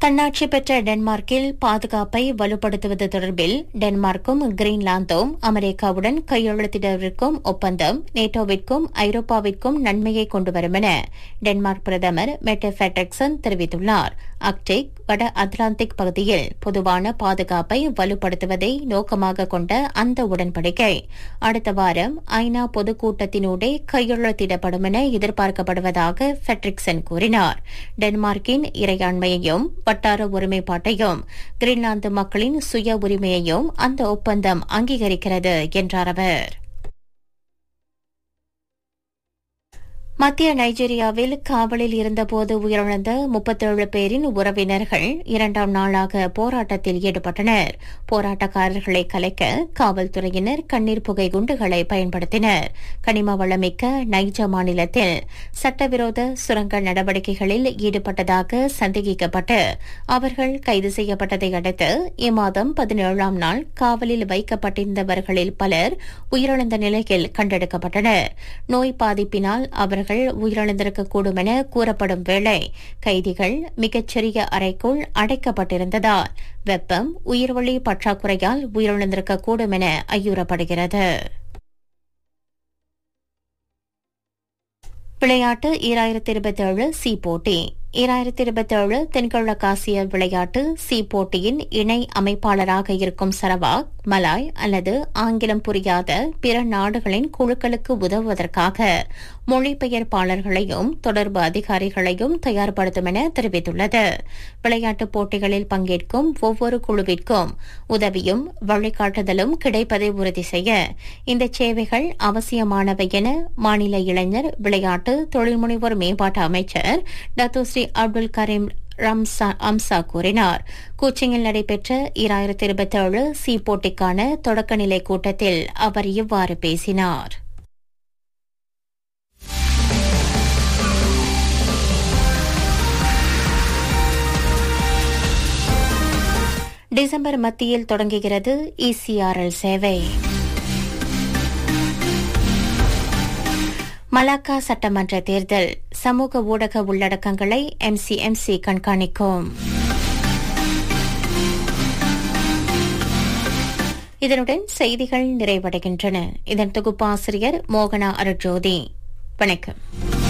தன்னாட்சி பெற்ற டென்மார்க்கில் பாதுகாப்பை வலுப்படுத்துவது தொடர்பில் டென்மார்க்கும் கிரீன்லாந்தும் அமெரிக்காவுடன் கையெழுத்திடவிருக்கும் ஒப்பந்தம் நேட்டோவிற்கும் ஐரோப்பாவிற்கும் நன்மையை கொண்டுவரும் என டென்மார்க் பிரதமர் மெட்டே ஃபெட்ரிக்சன் தெரிவித்துள்ளார் அக்டிக் வட அட்லாந்திக் பகுதியில் பொதுவான பாதுகாப்பை வலுப்படுத்துவதை நோக்கமாக கொண்ட அந்த உடன்படிக்கை அடுத்த வாரம் ஐநா பொதுக்கூட்டத்தினூடே கையெழுத்திடப்படும் என எதிர்பார்க்கப்படுவதாக ஃபெட்ரிக்சன் கூறினார் டென்மார்க்கின் இறையாண்மையையும் வட்டார ஒருமைப்பாட்டையும் கிரீன்லாந்து மக்களின் சுய உரிமையையும் அந்த ஒப்பந்தம் அங்கீகரிக்கிறது என்றார் அவர் மத்திய நைஜீரியாவில் காவலில் இருந்தபோது உயிரிழந்த முப்பத்தேழு பேரின் உறவினர்கள் இரண்டாம் நாளாக போராட்டத்தில் ஈடுபட்டனர் போராட்டக்காரர்களை கலைக்க காவல்துறையினர் கண்ணீர் புகை குண்டுகளை பயன்படுத்தினர் கனிம வளமிக்க நைஜா மாநிலத்தில் சட்டவிரோத சுரங்க நடவடிக்கைகளில் ஈடுபட்டதாக சந்தேகிக்கப்பட்டு அவர்கள் கைது செய்யப்பட்டதை அடுத்து இம்மாதம் பதினேழாம் நாள் காவலில் வைக்கப்பட்டிருந்தவர்களில் பலர் உயிரிழந்த நிலையில் கண்டெடுக்கப்பட்டனர் நோய் பாதிப்பினால் அவர்கள் அவர்கள் உயிரிழந்திருக்கக்கூடும் என கூறப்படும் வேளை கைதிகள் மிகச்சிறிய அறைக்குள் அடைக்கப்பட்டிருந்ததால் வெப்பம் உயிர்வழி பற்றாக்குறையால் உயிரிழந்திருக்கக்கூடும் என ஐயுறப்படுகிறது விளையாட்டு ஈராயிரத்தி இருபத்தேழு சி போட்டி ஈராயிரத்தி இருபத்தேழு தென்கிழக்காசிய விளையாட்டு சி போட்டியின் இணை அமைப்பாளராக இருக்கும் சரவாக் மலாய் அல்லது ஆங்கிலம் புரியாத பிற நாடுகளின் குழுக்களுக்கு உதவுவதற்காக மொழிபெயர்ப்பாளர்களையும் தொடர்பு அதிகாரிகளையும் தயார்படுத்தும் என தெரிவித்துள்ளது விளையாட்டுப் போட்டிகளில் பங்கேற்கும் ஒவ்வொரு குழுவிற்கும் உதவியும் வழிகாட்டுதலும் கிடைப்பதை உறுதி செய்ய இந்த சேவைகள் அவசியமானவை என மாநில இளைஞர் விளையாட்டு தொழில்முனைவோர் மேம்பாட்டு அமைச்சர் டத்தோஸ்ரீ அப்துல் கரீம் ரம்சா அம்சா கூறினார் கோச்சிங்கில் நடைபெற்ற இராயிரத்தி இருபத்தேழு சி போட்டிக்கான தொடக்கநிலை கூட்டத்தில் அவர் இவ்வாறு பேசினார் டிசம்பர் மத்தியில் தொடங்குகிறது இசிஆர்எல் சேவை மலாக்கா சட்டமன்ற தேர்தல் சமூக ஊடக உள்ளடக்கங்களை எம்சிஎம்சி கண்காணிக்கும் இதனுடன் செய்திகள் நிறைவடைகின்றன இதன் தொகுப்பாசிரியர் மோகனா அருட்ஜோதி வணக்கம்